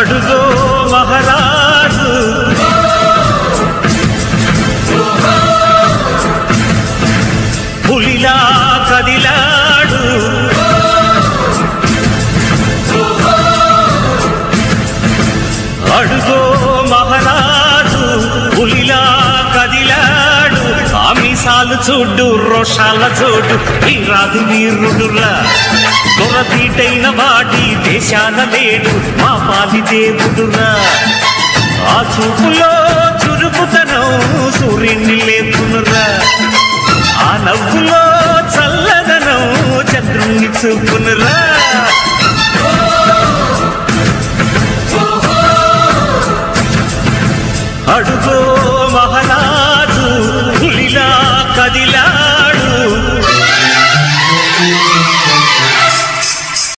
అడుగో మహారాజు పులిలా కదిలాడు అడుగో మహారాజు పులిలా కదిలాడు ఆమిసాలు చూడు రోషాల చూడు ఈ రాజు వీరుడురా దొరతీటైన వాడి దేశాన లేడు మా పాలి దేవుడురా ఆ చూపులో చురుకుతనం సూర్యుని లేపునురా ఆ నవ్వులో చల్లదనం చంద్రుణ్ణి చూపునురా